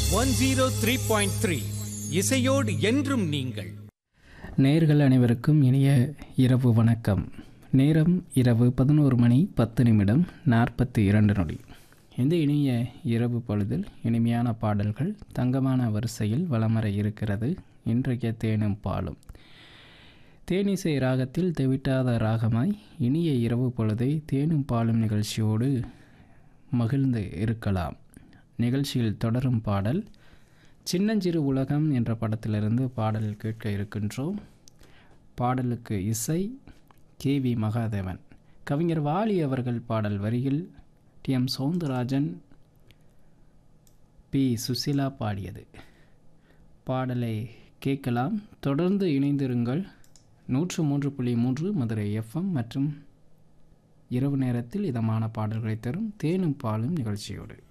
one zero three point three இசையோடு என்றும் நீங்கள் நேர்கள் அனைவருக்கும் இனிய இரவு வணக்கம் நேரம் இரவு பதினோரு மணி பத்து நிமிடம் நாற்பத்தி இரண்டு நொடி இந்த இனிய இரவு பொழுதில் இனிமையான பாடல்கள் தங்கமான வரிசையில் வலமர இருக்கிறது இன்றைய தேனும் பாலும் தேனிசை ராகத்தில் தெவிட்டாத ராகமாய் இனிய இரவு பொழுதை தேனும் பாலும் நிகழ்ச்சியோடு மகிழ்ந்து இருக்கலாம் நிகழ்ச்சியில் தொடரும் பாடல் சின்னஞ்சிறு உலகம் என்ற படத்திலிருந்து பாடல் கேட்க இருக்கின்றோம் பாடலுக்கு இசை கே வி மகாதேவன் கவிஞர் வாலி அவர்கள் பாடல் வரியில் T M Soundararajan P Susheela பாடியது பாடலை கேட்கலாம் தொடர்ந்து இணைந்திருங்கள் நூற்று மூன்று புள்ளி மூன்று மதுரை எஃப்எம் மற்றும் இரவு நேரத்தில் இதமான பாடல்களை தரும் தேனும் பாலும் நிகழ்ச்சியோடு